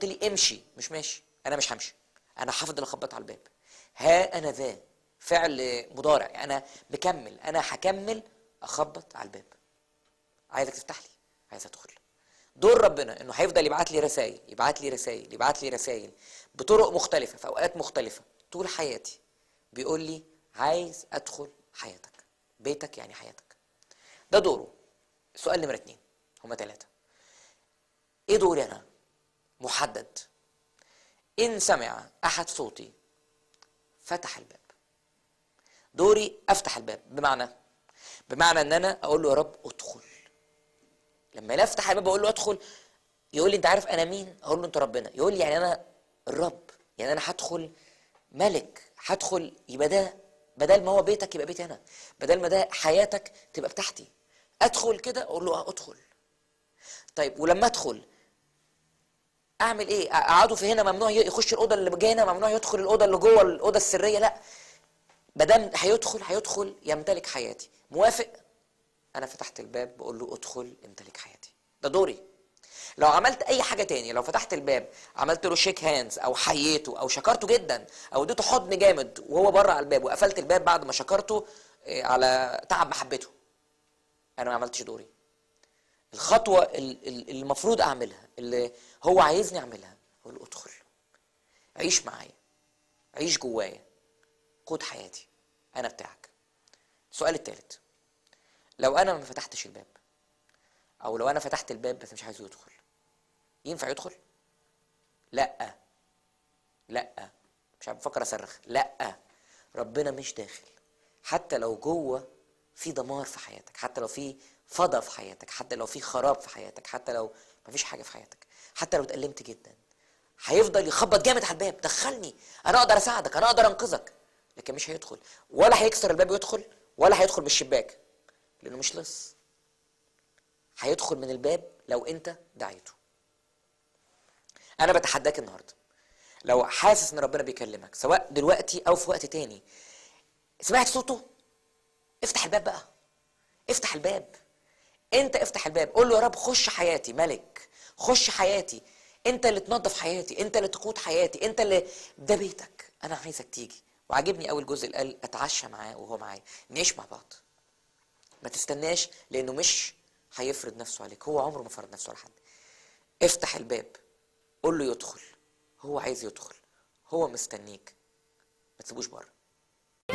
قلت لي امشي مش ماشي انا مش همشي انا هفضل اخبط على الباب ها انا ذا فعل مضارع انا بكمل انا هكمل اخبط على الباب عايزك تفتح لي عايز ادخل دور ربنا انه هيفضل يبعت لي رسائل يبعت لي رسائل يبعت لي رسائل بطرق مختلفه في اوقات مختلفه طول حياتي بيقول لي عايز ادخل حياتك بيتك يعني حياتك ده دوره سؤال نمرة اتنين هما تلاتة ايه دوري انا محدد ان سمع احد صوتي فتح الباب دوري افتح الباب بمعنى بمعنى ان انا اقول له يا رب ادخل لما انا افتح الباب اقول له ادخل يقول لي انت عارف انا مين اقول له انت ربنا يقول لي يعني انا الرب يعني انا هدخل ملك هدخل يبقى ده بدل ما هو بيتك يبقى بيتي انا بدل ما ده حياتك تبقى بتاعتي ادخل كده اقول له اه ادخل طيب ولما ادخل اعمل ايه اقعده في هنا ممنوع يخش الاوضه اللي جايه هنا ممنوع يدخل الاوضه اللي جوه الاوضه السريه لا ما دام هيدخل هيدخل يمتلك حياتي موافق انا فتحت الباب بقول له ادخل امتلك حياتي ده دوري لو عملت اي حاجه تاني لو فتحت الباب عملت له شيك هاندز او حييته او شكرته جدا او اديته حضن جامد وهو بره على الباب وقفلت الباب بعد ما شكرته إيه، على تعب محبته انا ما عملتش دوري الخطوه ال- ال- اللي المفروض اعملها اللي هو عايزني اعملها اقول له ادخل عيش معايا عيش جوايا قود حياتي انا بتاعك السؤال الثالث لو انا ما فتحتش الباب او لو انا فتحت الباب بس مش عايزه يدخل ينفع يدخل لا لا مش عارف بفكر اصرخ لا ربنا مش داخل حتى لو جوه في دمار في حياتك حتى لو في فضا في حياتك حتى لو في خراب في حياتك حتى لو مفيش حاجه في حياتك حتى لو اتألمت جدا هيفضل يخبط جامد على الباب دخلني انا اقدر اساعدك انا اقدر انقذك لكن مش هيدخل ولا هيكسر الباب ويدخل ولا هيدخل من الشباك لانه مش لص هيدخل من الباب لو انت دعيته انا بتحداك النهارده لو حاسس ان ربنا بيكلمك سواء دلوقتي او في وقت تاني سمعت صوته افتح الباب بقى افتح الباب انت افتح الباب قول له يا رب خش حياتي ملك خش حياتي انت اللي تنظف حياتي انت اللي تقود حياتي انت اللي ده بيتك انا عايزك تيجي وعجبني اول جزء اللي قال اتعشى معاه وهو معايا نعيش مع بعض ما تستناش لانه مش هيفرض نفسه عليك هو عمره ما فرض نفسه على حد افتح الباب قول له يدخل هو عايز يدخل هو مستنيك ما تسيبوش بره